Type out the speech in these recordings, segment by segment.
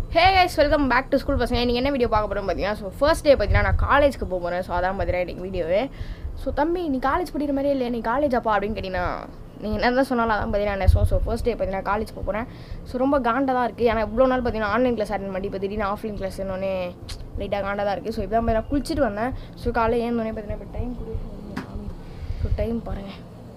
hey guys welcome back to school பசங்க நீங்கள் என்ன வீடியோ பார்க்க போகிறோம் பார்த்தீங்கன்னா ஸோ ஃபர்ஸ்ட் டே பார்த்தீங்கன்னா நான் காலேஜ்க்கு போக போகிறேன் ஸோ அதான் பார்த்தீங்கன்னா எனக்கு வீடியோவே ஸோ தம்பி நீ காலேஜ் படிக்கிற மாதிரியே இல்லை நீ காலேஜ் அப்பா அப்படின்னு கேட்டிங்கன்னா நீங்கள் என்ன தான் சொன்னாலும் அதான் பார்த்தீங்கன்னா நெசம் ஸோ ஃபர்ஸ்ட் டே பார்த்தீங்கன்னா காலேஜ் போக போகிறேன் ஸோ ரொம்ப காண்டாக தான் இருக்குது ஏன்னா இவ்வளோ நாள் பார்த்தீங்கன்னா ஆன்லைன் கிளாஸ் அட்டன் பண்ணி இப்போ திடீர்னு ஆஃப்லைன் கிளாஸ் என்னொன்னே லைட்டாக காண்டாக தான் இருக்குது ஸோ இப்போ தான் பார்த்தீங்கன்னா குளிச்சுட்டு வந்தேன் ஸோ காலையில் ஏந்தோடனே பார்த்தீங்கன்னா இப்போ டைம் கொடு ஸோ டைம் பாருங்கள்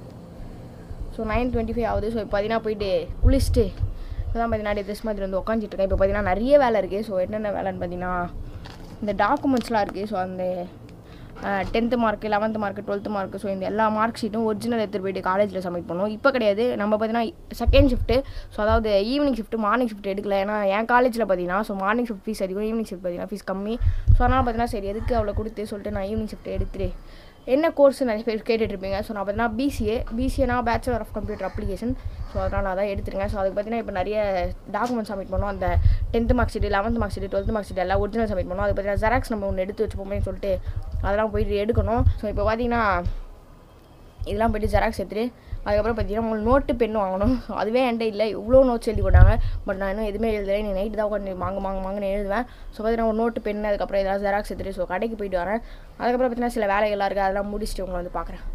ஸோ நைன் டுவெண்ட்டி ஃபைவ் ஆகுது ஸோ இப்போ பார்த்தீங்கன்னா போயிட்டு குளிச்சுட்டு இப்போ தான் பார்த்தீங்கன்னா ட்ரெஸ் மாதிரி வந்து உட்காந்துட்டு இருக்கேன் இப்போ பார்த்தீங்கன்னா நிறைய வேலை இருக்குது ஸோ என்னென்ன வேலைன்னு பார்த்தீங்கன்னா இந்த டாக்குமெண்ட்ஸ்லாம் இருக்குது ஸோ அந்த tenth mark eleventh mark twelfth mark so இந்த எல்லா மார்க் ஷீட்டும் ஒரிஜினல் எடுத்துகிட்டு போயிட்டு காலேஜில் சப்மிட் பண்ணுவோம் இப்போ கிடையாது நம்ம பார்த்தீங்கன்னா செகண்ட் ஷிஃப்ட்டு ஸோ அதாவது ஈவினிங் ஷிஃப்ட் மார்னிங் ஷிஃப்ட் எடுக்கல ஏன்னா என் காலேஜில் பார்த்தீங்கன்னா ஸோ மார்னிங் ஷிஃப்ட் ஃபீஸ் அதிகம் ஈவினிங் ஷிஃப்ட் பார்த்தீங்கன்னா ஃபீஸ் கம்மி ஸோ அதனால் பார்த்தீங்கன்னா சரி எதுக்கு அவ்வளோ கொடுத்து சொல்லிட்டு நான் ஈவினிங் ஷிஃப்ட் எடுத்துட்டு என்ன கோர்ஸ் நிறைய பேர் கேட்டுட்ருப்பீங்க ஸோ நான் பார்த்தீங்கன்னா பிசிஏ பிசிஏனா bachelor of computer application so அதனால் அதான் எடுத்துருங்க ஸோ அதுக்கு பார்த்தீங்கன்னா இப்போ நிறைய டாக்குமெண்ட் சப்மிட் பண்ணோம் அந்த tenth mark sheet eleventh mark sheet twelfth mark sheet எல்லாம் ஒரிஜினல் சப்மிட் பண்ணோம் அதுக்கு பார்த்தீங்கன்னா ஜெராக்ஸ் நம்ம ஒன்று எடுத்து வச்சுப்போமே சொல்லிட்டு அதெல்லாம் போயிட்டு எடுக்கணும் ஸோ இப்போ பார்த்தீங்கன்னா இதெல்லாம் போயிட்டு ஜெராக்ஸ் எடுத்துட்டு அதுக்கப்புறம் பார்த்தீங்கன்னா உங்களுக்கு நோட்டு பென் வாங்கணும் ஸோ அதுவே என்கிட்ட இல்லை இவ்வளோ நோட்ஸ் எழுதி போட்டாங்க பட் நான் இன்னும் எதுவுமே எழுதலை நீ நைட்டு தான் உட்காந்து வாங்க வாங்க வாங்கன்னு எழுதுவேன் ஸோ பார்த்தீங்கன்னா ஒரு நோட்டு பென் அதுக்கப்புறம் ஏதாவது ஜெராக்ஸ் எடுத்துட்டு ஸோ கடைக்கு போயிட்டு வரேன் அதுக்கப்புறம் பார்த்தீங்கன்னா சில வேலைகள்லாம் இருக்குது அதெல்லாம் முடிச்சுட்டு உங்களை வந்து பார்க்குறேன்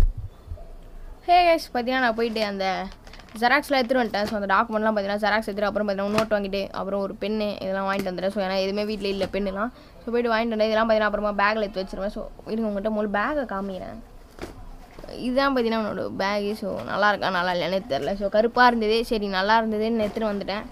ஹே கைஸ் பார்த்தீங்கன்னா நான் போயிட்டு அந்த ஜெராக்ஸ்லாம் எடுத்துகிட்டு வந்துட்டேன் ஸோ அந்த டாக்குமெண்ட்லாம் பார்த்தீங்கன்னா ஜெராக்ஸ் எடுத்துட்டு அப்புறம் பார்த்தீங்கன்னா நோட் வாங்கிட்டு அப்புறம் ஒரு பென்னு இதெல்லாம் வாங்கிட்டு வந்துடுறேன் ஸோ ஏன்னா எதுவுமே வீட்டில் இல்லை பெண்ணுலாம் ஸோ போயிட்டு வாங்கிட்டு வந்தேன் இதெல்லாம் பார்த்தீங்கன்னா அப்புறமா பேக்கில் எடுத்து வச்சிருவேன் ஸோ இருங்க உங்கள்கிட்ட முதல்ல பேக்கை காமிக்கிறேன் இதுதான் பார்த்தீங்கன்னா என்னோட பேகு ஸோ நல்லா இருக்கா நல்லா இல்லைன்னு தெரில ஸோ கருப்பாக இருந்தது சரி நல்லா இருந்ததுன்னு எடுத்துகிட்டு வந்துட்டேன்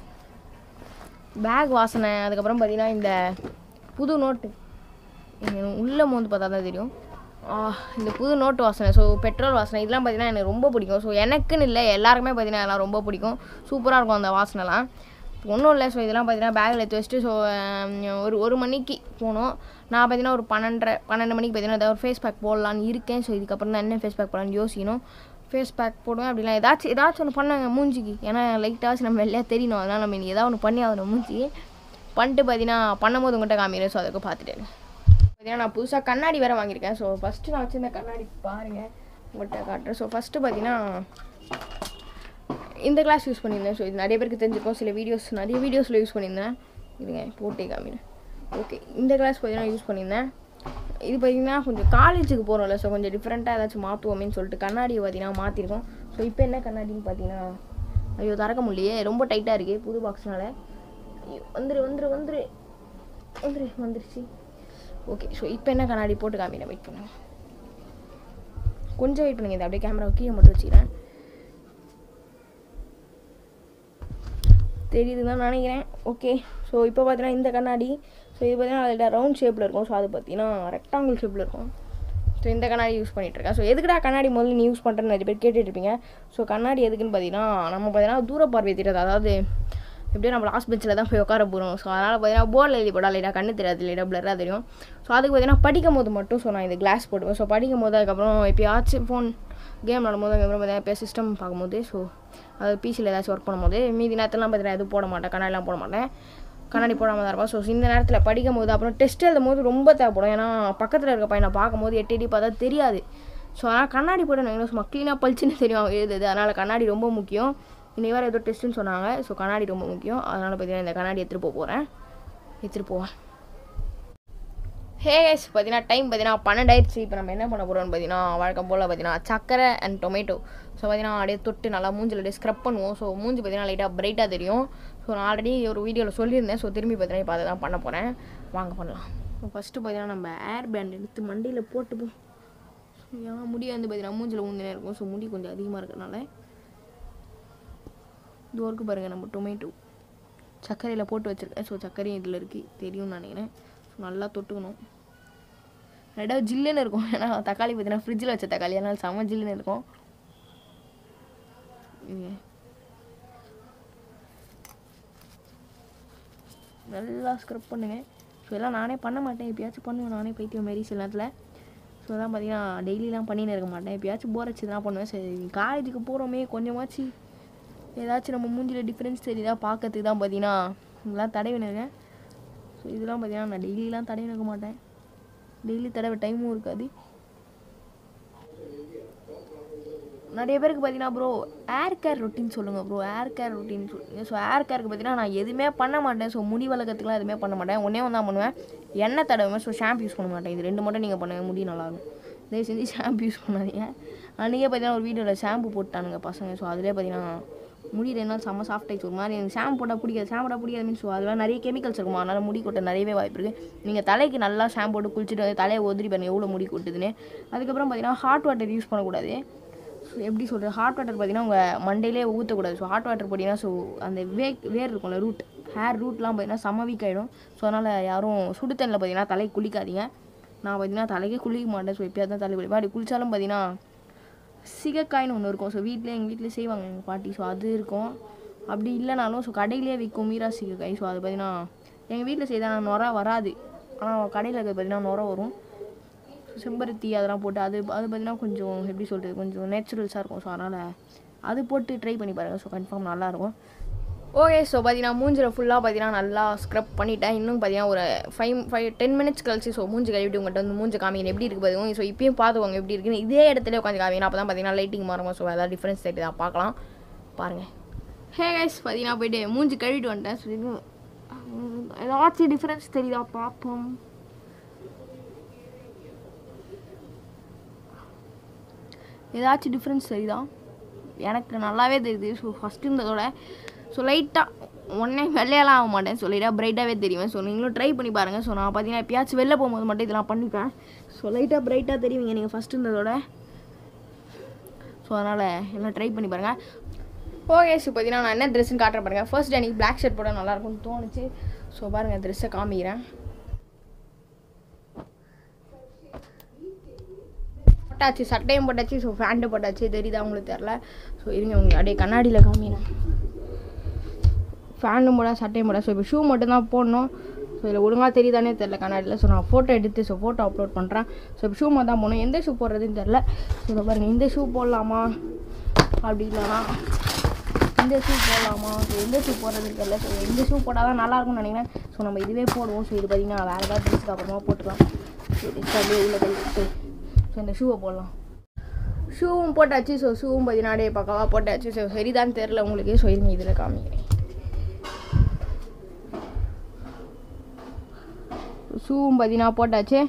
பேக் வாசனை அதுக்கப்புறம் பார்த்தீங்கன்னா இந்த புது நோட்டு உள்ளே மோந்து பார்த்தா தான் தெரியும் இந்த புது நோட்டு வாசனை ஸோ பெட்ரோல் வாசனை இதெல்லாம் பார்த்தீங்கன்னா எனக்கு ரொம்ப பிடிக்கும் ஸோ எனக்குன்னு இல்லை எல்லாருக்குமே பார்த்தீங்கன்னா அதெல்லாம் ரொம்ப பிடிக்கும் சூப்பராக இருக்கும் அந்த வாசனைலாம் ஒன்றும் இல்லை ஸோ இதெல்லாம் பார்த்தீங்கன்னா பேக்கில் எடுத்து வச்சுட்டு ஸோ ஒரு ஒரு மணிக்கு போனோம் நான் பார்த்தீங்கன்னா ஒரு பன்னெண்டரை பன்னெண்டு மணிக்கு பார்த்தீங்கன்னா ஏதாவது ஒரு ஃபேஸ் பேக் போடலான்னு இருக்கேன் ஸோ இதுக்கப்புறம் தான் என்ன ஃபேஸ் பேக் போடலான்னு யோசிக்கணும் ஃபேஸ் பேக் போடுவேன் அப்படிலாம் ஏதாச்சும் ஏதாச்சும் ஒன்று பண்ணாங்க மூஞ்சிக்கு ஏன்னா லைட்டாச்சும் நம்ம வெளியே தெரியணும் அதனால் நம்ம இனி ஏதாவது ஒன்று பண்ணி ஆகணும் மூஞ்சி பண்ணிட்டு பார்த்தீங்கன்னா பண்ணும்போது உங்கள்கிட்ட காமிக்கிறேன் ஸோ அதுக்கு பார்த்துட்டு பார்த்தீங்கன்னா நான் புதுசாக கண்ணாடி வேறு வாங்கியிருக்கேன் ஸோ ஃபஸ்ட்டு நான் வச்சுருந்த கண்ணாடி பாருங்கள் உங்கள்கிட்ட காட்டுறேன் ஸோ ஃபஸ்ட்டு பார்த்தீங்கன்னா இந்த கிளாஸ் யூஸ் பண்ணியிருந்தேன் ஸோ இது நிறைய பேருக்கு தெரிஞ்சிருக்கும் சில வீடியோஸ் நிறைய வீடியோஸில் யூஸ் பண்ணியிருந்தேன் இதுங்க போட்டே காமினேன் ஓகே இந்த கிளாஸ் பார்த்தீங்கன்னா யூஸ் பண்ணியிருந்தேன் இது பார்த்தீங்கன்னா கொஞ்சம் காலேஜுக்கு போகிறோம்ல ஸோ கொஞ்சம் டிஃப்ரெண்ட்டாக ஏதாச்சும் மாற்றுவோமேன்னு சொல்லிட்டு கண்ணாடியை பார்த்தீங்கன்னா மாற்றிருக்கோம் ஸோ இப்போ என்ன கண்ணாடின்னு பார்த்தீங்கன்னா ஐயோ திறக்க முடியலையே ரொம்ப டைட்டாக இருக்குது புது பாக்ஸ்னால வந்துரு வந்துரு வந்துரு வந்துரு வந்துருச்சு ஓகே ஸோ இப்போ என்ன கண்ணாடி போட்டு காமிக்கிறேன் வெயிட் பண்ணுங்க கொஞ்சம் வெயிட் பண்ணுங்க இந்த அப்படியே கேமரா கீழே மட்டும் வச்சுக்கிறேன் தெரியுதுன்னு தான் நினைக்கிறேன் ஓகே ஸோ இப்போ பார்த்தீங்கன்னா இந்த கண்ணாடி ஸோ இது பார்த்தீங்கன்னா அதில் ரவுண்ட் ஷேப்பில் இருக்கும் ஸோ அது பார்த்தீங்கன்னா ரெக்டாங்கிள் ஷேப்பில் இருக்கும் ஸோ இந்த கண்ணாடி யூஸ் பண்ணிகிட்ருக்கேன் ஸோ எதுக்குடா கண்ணாடி முதல்ல நீ யூஸ் பண்ணுறேன்னு நிறைய பேர் கேட்டுட்ருப்பீங்க ஸோ கண்ணாடி எதுக்குன்னு பார்த்தீங்கன்னா நம்ம பார்த்தீங்கன்னா தூர பார்வை தெரியாது அதாவது எப்படியும் நம்ம லாஸ்ட் பெஞ்சில் தான் போய் உட்கார போகிறோம் ஸோ அதனால் பார்த்தீங்கன்னா போர்டில் எழுதி போடா லைட்டாக கண்ணு தெரியாது லைட்டாக பிளராக தெரியும் ஸோ அதுக்கு பார்த்தீங்கன்னா படிக்கும் போது மட்டும் ஸோ நான் இந்த கிளாஸ் போடுவேன் ஸோ படிக்கும் போது அதுக்கப்புறம் எப்பயாச்சும் ஃபோன் கேம் விளாடும்போது அதுக்கப்புறம் பார்த்தீங்கன்னா எப்போ சிஸ்டம் பார்க்கும்போது ஸோ அது பிசியில் ஏதாச்சும் ஒர்க் பண்ணும்போது மீதி நேரத்துலாம் பார்த்தீங்கன்னா எதுவும் போட மாட்டேன் கண்ணாடிலாம் போட மாட்டேன் கண்ணாடி போடாமல் தான் இருப்பேன் ஸோ இந்த நேரத்தில் படிக்கும் போது அப்புறம் டெஸ்ட் எழுதும் போது ரொம்ப தேவைப்படும் ஏன்னா பக்கத்தில் இருக்க பையனை பார்க்கும்போது எட்டு எட்டி பார்த்தா தெரியாது ஸோ அதனால் கண்ணாடி போட்டு எனக்கு சும்மா க்ளீனாக பளிச்சுன்னு தெரியும் அவன் எழுதுது அதனால் கண்ணாடி ரொம்ப முக்கியம் இன்றைக்கி வேறு ஏதோ டெஸ்ட்டுன்னு சொன்னாங்க ஸோ கண்ணாடி ரொம்ப முக்கியம் அதனால் பார்த்தீங்கன்னா இந்த கண்ணாடி எடுத்துகிட்டு போக போகிறேன் எடுத்துகிட்டு போவேன் ஹே கைஸ் பார்த்தீங்கன்னா டைம் பார்த்தீங்கன்னா பன்னெண்டாயிடுச்சு இப்போ நம்ம என்ன பண்ண போகிறோம்னு பார்த்தீங்கன்னா வழக்கம் போல் பார்த்தீங்கன்னா சக்கரை அண்ட் டொமேட்டோ ஸோ பார்த்தீங்கன்னா அப்படியே தொட்டு நல்லா மூஞ்சில் அப்படியே ஸ்க்ரப் பண்ணுவோம் ஸோ மூஞ்சி பார்த்தீங்கன்னா லைட்டாக பிரைட்டாக தெரியும் ஸோ நான் ஆல்ரெடி ஒரு வீடியோவில் சொல்லியிருந்தேன் ஸோ திரும்பி பார்த்தீங்கன்னா இப்போ அதை தான் பண்ண போகிறேன் வாங்க பண்ணலாம் ஸோ ஃபஸ்ட்டு பார்த்தீங்கன்னா நம்ம ஏர் பேண்ட் எடுத்து மண்டியில் போட்டுப்போம் ஏன் முடி வந்து பார்த்தீங்கன்னா மூஞ்சில் ஊந்தினே இருக்கும் ஸோ முடி கொஞ்சம் அதிகமாக இருக்கிறனால இது ஒர்க்கு பாருங்கள் நம்ம டொமேட்டோ சர்க்கரையில் போட்டு வச்சுருக்கேன் ஸோ சர்க்கரையும் இதில் இருக்குது தெரியும்னு நினைக்கிறேன் ஸோ நல்லா தொட்டுக்கணும் ரெண்டாவது ஜில்லுன்னு இருக்கும் ஏன்னா தக்காளி பார்த்தீங்கன்னா ஃப்ரிட்ஜில் வச்ச தக்காளி அதனால் செம்ம ஜில்லுன்னு இருக்கும் நல்லா ஸ்க்ரப் பண்ணுவேன் ஸோ எல்லாம் நானே பண்ண மாட்டேன் எப்பயாச்சும் பண்ணுவேன் நானே பைத்தியம் மாரி சில நேரத்தில் ஸோ அதான் பார்த்தீங்கன்னா டெய்லிலாம் பண்ணின்னு இருக்க மாட்டேன் எப்பயாச்சும் போர் வச்சு தான் பண்ணுவேன் சரி காலேஜுக்கு போகிறோமே கொஞ்சமாச்சு ஏதாச்சும் நம்ம மூஞ்சியில் டிஃப்ரென்ஸ் தெரியுதா பார்க்கறதுக்கு தான் பார்த்தீங்கன்னா இதெல்லாம் தடவினுருக்கேன் ஸோ இதெல்லாம் பார்த்தீங்கன்னா நான் டெய்லிலாம் தடவி நிற்க மாட்டேன் டெய்லி தடவை டைமும் இருக்காது நிறைய பேருக்கு பார்த்தீங்கன்னா ப்ரோ ஏர் கேர் ரொட்டீன் சொல்லுங்கள் ப்ரோ ஏர் கேர் ரொட்டீன் சொல்லுங்கள் ஸோ ஏர் கேருக்கு பார்த்தீங்கன்னா நான் எதுவுமே பண்ண மாட்டேன் ஸோ முடி வளர்க்கறதுக்குலாம் எதுவுமே பண்ண மாட்டேன் ஒன்றே ஒன்று தான் பண்ணுவேன் எண்ணெய் தடவுவேன் ஸோ ஷாம்பு யூஸ் பண்ண மாட்டேன் இது ரெண்டு மட்டும் நீங்கள் பண்ணுங்க முடி நல்லாயிருக்கும் தயவு செஞ்சு ஷாம்பு யூஸ் பண்ணாதீங்க அன்றைக்கே பார்த்தீங்கன்னா ஒரு வீடியோவில் ஷாம்பு போட்டானுங்க பசங்க ஸோ அதிலே பார்த்தீங்கன்னா முடி ரெண்டு நாள் செம்ம சாஃப்ட் ஆயிடுச்சு ஒரு மாதிரி எனக்கு ஷாம்பு போட்டால் பிடிக்காது ஷாம்பு போட்டால் பிடிக்காது மீன்ஸ் ஸோ அதில் நிறைய கெமிக்கல்ஸ் இருக்குமா அதனால் முடி கொட்ட நிறையவே வாய்ப்பு இருக்குது நீங்கள் தலைக்கு நல்லா ஷாம்பு போட்டு குளிச்சுட்டு வந்து தலையை ஒதுரி பாருங்க எவ்வளோ முடி கொட்டுதுன்னு அதுக்கப்புறம் பார்த்தீங்கன்னா ஹாட் வாட்டர் யூஸ் பண்ணக்கூடாது ஸோ எப்படி சொல்கிறது ஹாட் வாட்டர் பார்த்தீங்கன்னா உங்கள் மண்டையிலே ஊற்றக்கூடாது ஸோ ஹாட் வாட்டர் போட்டிங்கன்னா ஸோ அந்த வே வேர் இருக்கும்ல ரூட் ஹேர் ரூட்லாம் பார்த்தீங்கன்னா செம்ம வீக் ஆகிடும் ஸோ அதனால் யாரும் சுடு தண்ணியில் பார்த்தீங்கன்னா தலைக்கு குளிக்காதீங்க நான் பார்த்தீங்கன்னா தலைக்கே குளிக்க மாட்டேன் ஸோ எப்பயாவது தான் தலை குளிப்பேன் அப்படி குளிச்சாலும் பார்த்தீங்கன்னா சிகக்காயின்னு ஒன்று இருக்கும் ஸோ வீட்டிலே எங்கள் வீட்டிலே செய்வாங்க எங்கள் பாட்டி ஸோ அது இருக்கும் அப்படி இல்லைனாலும் ஸோ கடையிலே விற்கும் மீரா சிகக்காய் ஸோ அது பார்த்தீங்கன்னா எங்கள் வீட்டில் செய்தால் நுர வராது ஆனால் கடையில் இருக்கிறது பார்த்தீங்கன்னா நுர வரும் ஸோ செம்பருத்தி அதெல்லாம் போட்டு அது அது பார்த்தீங்கன்னா கொஞ்சம் எப்படி சொல்கிறது கொஞ்சம் நேச்சுரல்ஸாக இருக்கும் ஸோ அதனால் அது போட்டு ட்ரை பண்ணி பாருங்கள் ஸோ கன்ஃபார்ம் நல்லாயிருக்கும் ஓகே ஸோ பார்த்தீங்கன்னா மூஞ்சில் ஃபுல்லாக பார்த்தீங்கன்னா நல்லா ஸ்க்ரப் பண்ணிட்டேன் இன்னும் பார்த்தீங்கன்னா ஒரு ஃபைவ் ஃபைவ் டென் மினிட்ஸ் கழிச்சு ஸோ மூஞ்சி கழுவிட்டு உங்கள்கிட்ட வந்து மூஞ்சி காமிங்க எப்படி இருக்கு பாருங்க ஸோ இப்பயும் பார்த்துக்கோங்க எப்படி இருக்குன்னு இதே இடத்துல உட்காந்து காமிங்க அப்போ தான் பார்த்தீங்கன்னா லைட்டிங் மாறும் ஸோ ஏதாவது டிஃப்ரென்ஸ் தெரியுதா பார்க்கலாம் பாருங்கள் ஹே கைஸ் பார்த்தீங்கன்னா போயிட்டு மூஞ்சி கழுவிட்டு வந்துட்டேன் ஸோ இது ஏதாச்சும் டிஃப்ரென்ஸ் தெரியுதா பார்ப்போம் ஏதாச்சும் டிஃப்ரென்ஸ் தெரியுதா எனக்கு நல்லாவே தெரியுது ஸோ ஃபஸ்ட்டு இருந்ததோட ஸோ லைட்டாக உடனே வெள்ளையெல்லாம் ஆக மாட்டேன் ஸோ லைட்டாக பிரைட்டாகவே தெரியும் ஸோ நீங்களும் ட்ரை பண்ணி பாருங்கள் ஸோ நான் பார்த்தீங்கன்னா எப்பயாச்சும் வெளில போகும்போது மட்டும் இதெல்லாம் பண்ணிப்பேன் ஸோ லைட்டாக பிரைட்டாக தெரியுங்க நீங்கள் ஃபஸ்ட்டு இருந்ததோட ஸோ அதனால் எல்லாம் ட்ரை பண்ணி பாருங்கள் ஓகே ஸோ பார்த்தீங்கன்னா நான் என்ன ட்ரெஸ்ஸுன்னு காட்டுற பாருங்க ஃபர்ஸ்ட் அன்றைக்கி பிளாக் ஷர்ட் போட நல்லாயிருக்கும்னு தோணுச்சு ஸோ பாருங்கள் ட்ரெஸ்ஸை காமிக்கிறேன் போட்டாச்சு சட்டையும் போட்டாச்சு ஸோ ஃபேண்ட்டு போட்டாச்சு தெரியுதா உங்களுக்கு தெரில ஸோ இருங்க உங்களுக்கு அப்படியே கண்ணாடியில் காமிக்கிறேன் ஃபேண்டும் போட சட்டையும் போட ஸோ இப்போ ஷூ மட்டும்தான் போடணும் ஸோ இதில் ஒழுங்காக தெரியுதானே தெரில கண்ணாடியில் ஸோ நான் ஃபோட்டோ எடுத்து ஸோ ஃபோட்டோ அப்லோட் பண்ணுறேன் ஸோ இப்போ ஷூ மட்டும் தான் போகணும் எந்த ஷூ போடுறதுன்னு தெரில ஸோ இதை பாருங்கள் இந்த ஷூ போடலாமா அப்படி இல்லைனா இந்த ஷூ போடலாமா ஸோ எந்த ஷூ போடுறதுன்னு தெரில ஸோ இந்த ஷூ போட்டால் தான் நல்லாயிருக்கும்னு நினைக்கிறேன் ஸோ நம்ம இதுவே போடுவோம் ஸோ இது பார்த்திங்கன்னா வேறு ஏதாவது ட்ரெஸ்க்கு அப்புறமா போட்டுக்கலாம் ஸோ ட்ரெஸ் அப்படியே உள்ள கழிச்சு ஸோ இந்த ஷூவை போடலாம் ஷூவும் போட்டாச்சு ஸோ ஷூவும் பார்த்தீங்கன்னா அப்படியே பக்கவா போட்டாச்சு ஸோ சரிதான் தெரில உங்களுக்கு ஸோ இருங்க இதில் காமிக்கிறேன் ஷூவும் பார்த்தீங்கன்னா போட்டாச்சு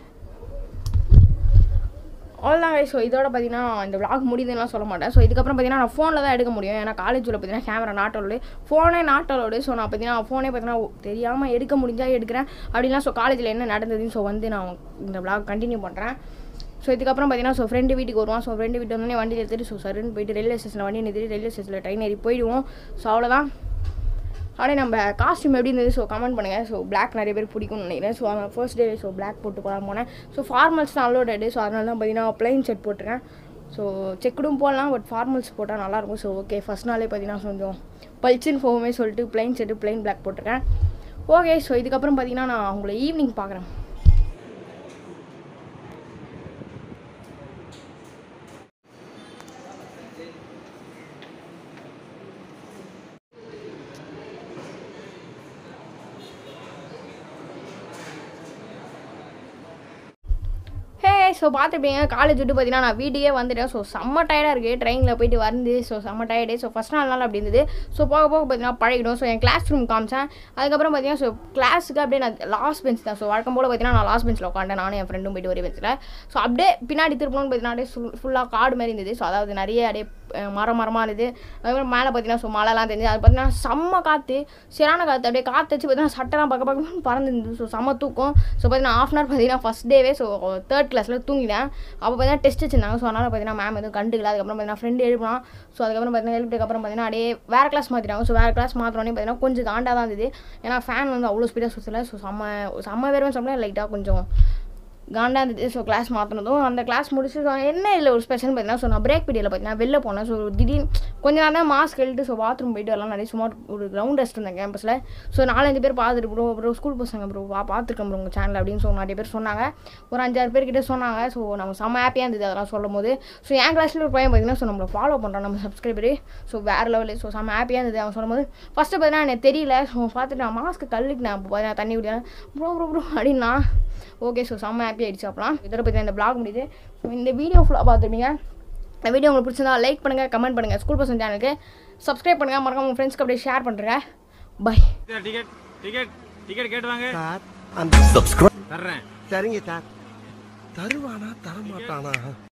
அவ்வளோதாங்க ஸோ இதோட பார்த்தீங்கன்னா இந்த vlog முடியுதுன்னா சொல்ல மாட்டேன் ஸோ இதுக்கப்புறம் பார்த்தீங்கன்னா நான் ஃபோனில் தான் எடுக்க முடியும் ஏன்னா காலேஜில் பார்த்தீங்கன்னா கேமரா நாட்டோடு ஃபோனே நாட்டோடு ஸோ நான் பார்த்தீங்கன்னா ஃபோனே பார்த்தீங்கன்னா தெரியாமல் எடுக்க முடிஞ்சால் எடுக்கிறேன் அப்படின்னா ஸோ காலேஜில் என்ன நடந்ததுன்னு ஸோ வந்து நான் இந்த vlog கண்டினியூ பண்ணுறேன் ஸோ இதுக்கப்புறம் பார்த்தீங்கன்னா ஸோ ஃப்ரெண்டு வீட்டுக்கு வருவான் ஸோ ஃப்ரெண்டு வீட்டு வந்தோடனே வண்டி எடுத்துட்டு ஸோ சருன்னு போயிட்டு ரயில்வே ஸ்டேஷனில் வண்டி நிறுத்தி ரயில்வே ஸ்டேஷனில் ட்ரெயின் ஏறி போயிடுவோம் ஸோ அவ்வளோதான் அப்படியே நம்ம காஸ்டியூம் எப்படி இருந்தது ஸோ கமெண்ட் பண்ணுங்கள் ஸோ Black நிறைய பேர் பிடிக்கும்னு நினைக்கிறேன் ஸோ அதனால் ஃபர்ஸ்ட் டே ஸோ Black போட்டு போகலாம் போனேன் ஸோ ஃபார்மல்ஸ் தான் அலோடடு ஸோ அதனால தான் பார்த்தீங்கன்னா ப்ளைன் ஷர்ட் போட்டிருக்கேன் ஸோ செக்குடும் போடலாம் பட் ஃபார்மல்ஸ் போட்டால் நல்லாயிருக்கும் ஸோ ஓகே ஃபஸ்ட் நாளே பார்த்தீங்கன்னா கொஞ்சம் பல்ச்சின் போகுமே சொல்லிட்டு ப்ளைன் ஷர்ட்டு ப்ளைன் Black போட்டிருக்கேன் ஓகே ஸோ இதுக்கப்புறம் பார்த்தீங்கன்னா நான் உங்களை ஈவினிங் பார்க்குறேன் ஹே ஸோ பார்த்துப்பீங்க காலேஜ் விட்டு பார்த்தீங்கன்னா நான் வீட்டுக்கே வந்துட்டேன் ஸோ செம்ம டயர்டாக இருக்குது ட்ரெயினில் போயிட்டு வந்து ஸோ செம்ம டயர்டு ஸோ ஃபஸ்ட் நாள் நாள் அப்படி இருந்தது ஸோ போக போக பார்த்தீங்கன்னா பழகிடும் ஸோ என் கிளாஸ் ரூம் காமிச்சேன் அதுக்கப்புறம் பார்த்தீங்கன்னா ஸோ கிளாஸுக்கு அப்படியே நான் லாஸ்ட் பெஞ்ச் தான் ஸோ வழக்கம் போல் பார்த்தீங்கன்னா நான் லாஸ்ட் பெஞ்சில் உட்காந்தேன் நானும் என் ஃப்ரெண்டும் போயிட்டு ஒரே பெஞ்சில் ஸோ அப்படியே பின்னாடி திருப்பணும்னு பார்த்தீங்கன்னா அப்படியே ஃபுல்லாக காடு மாதிரி இருந்தது ஸோ அதாவது நிறைய அப்படியே அஹ், மரம் மரமாக இருந்தது அதுக்கப்புறம் மேலே பார்த்தீங்கன்னா ஸோ மழைலாம் தெரிஞ்சு அது பார்த்தீங்கன்னா செம்ம காற்று சரியான காற்று அப்படியே காற்று வச்சு பார்த்தீங்கன்னா சட்டெல்லாம் பக்க பக்கமாக பறந்துருந்தது ஸோ செம்ம தூக்கம் ஸோ பார்த்தீங்கன்னா ஆஃப் அன் ஹவர் பார்த்தீங்கன்னா ஃபஸ்ட் டேவே ஸோ தேர்ட் கிளாஸில் தூங்கிட்டேன் அப்போ பார்த்தீங்கன்னா டெஸ்ட் வச்சிருந்தாங்க ஸோ அதனால் பார்த்தீங்கன்னா மேம் எதுவும் கண்டுக்கல அதுக்கப்புறம் பார்த்தீங்கன்னா ஃப்ரெண்டு எழுப்பினான் ஸோ அதுக்கப்புறம் பார்த்தீங்கன்னா எழுப்பிட்டு அப்புறம் பார்த்தீங்கன்னா அப்படியே வேறு கிளாஸ் மாற்றிட்டாங்க ஸோ வேறு கிளாஸ் மாற்றினோடனே பார்த்தீங்கன்னா கொஞ்சம் தாண்டா தான் இருந்தது ஏன்னா ஃபேன் வந்து அவ்வளோ ஸ்பீடாக சுற்றல ஸோ செம்ம செம்ம வேறுமே சொன்னால் லைட்டாக கொஞ்சம் காண்டா இருந்தது ஸோ கிளாஸ் மாற்றினதும் அந்த கிளாஸ் முடிச்சு so என்ன இல்லை ஒரு ஸ்பெஷல் பார்த்தீங்கன்னா ஸோ நான் பிரேக் பீரியடில் பார்த்தீங்கன்னா வெளில போனேன் ஸோ திடீர்னு கொஞ்ச நேரம் தான் மாஸ்க் எழுட்டு ஸோ பாத்ரூம் போயிட்டு எல்லாம் நிறைய சும்மா ஒரு கிரவுண்ட் டெஸ்ட் இருந்தேன் கேம்பஸில் ஸோ நாலஞ்சு பேர் பார்த்துட்டு ப்ரோ ப்ரோ ஸ்கூல் பசங்க ப்ரோ வா பார்த்துருக்கேன் ப்ரோ உங்கள் சேனல் அப்படின்னு ஸோ நிறைய பேர் சொன்னாங்க ஒரு அஞ்சாறு பேர்கிட்ட சொன்னாங்க ஸோ நம்ம செம்ம ஹாப்பியாக இருந்தது அதெல்லாம் சொல்லும் போது ஸோ என் கிளாஸில் ஒரு பையன் பார்த்தீங்கன்னா ஸோ நம்மளை ஃபாலோ பண்ணுறோம் நம்ம சப்ஸ்கிரைபரு ஸோ வேறு லெவலு ஸோ செம்ம ஹாப்பியாக இருந்தது அவன் சொல்லும்போது ஃபஸ்ட்டு பார்த்தீங்கன்னா எனக்கு தெரியல ஸோ பார்த்துட்டு நான் மாஸ்க்கு கல்லுக்கு நான் அப்போ பார்த்தீங்கன்னா தண்ணி குடிக்கிறேன் ப்ரோ ப்ரோ ப்ரோ அப்படின்னா ஓகே ஸோ செம்ம ஹாப்பி ஆயிடுச்சு அப்பலாம் இதோட பற்றி இந்த vlog முடியுது ஸோ இந்த வீடியோ ஃபுல்லாக பார்த்துருப்பீங்க இந்த வீடியோ உங்களுக்கு பிடிச்சிருந்தா லைக் பண்ணுங்கள் கமெண்ட் பண்ணுங்கள் ஸ்கூல் பசங்க சேனலுக்கு சப்ஸ்கிரைப் பண்ணுங்கள் மறக்காம உங்கள் ஃப்ரெண்ட்ஸ்க்கு அப்படியே ஷேர் பண்ணுறேன் பை டிக்கெட் டிக்கெட் டிக்கெட் கேட்டு வாங்க சார் அந்த தர்றேன் சரிங்க சார் தருவானா தரமாட்டானா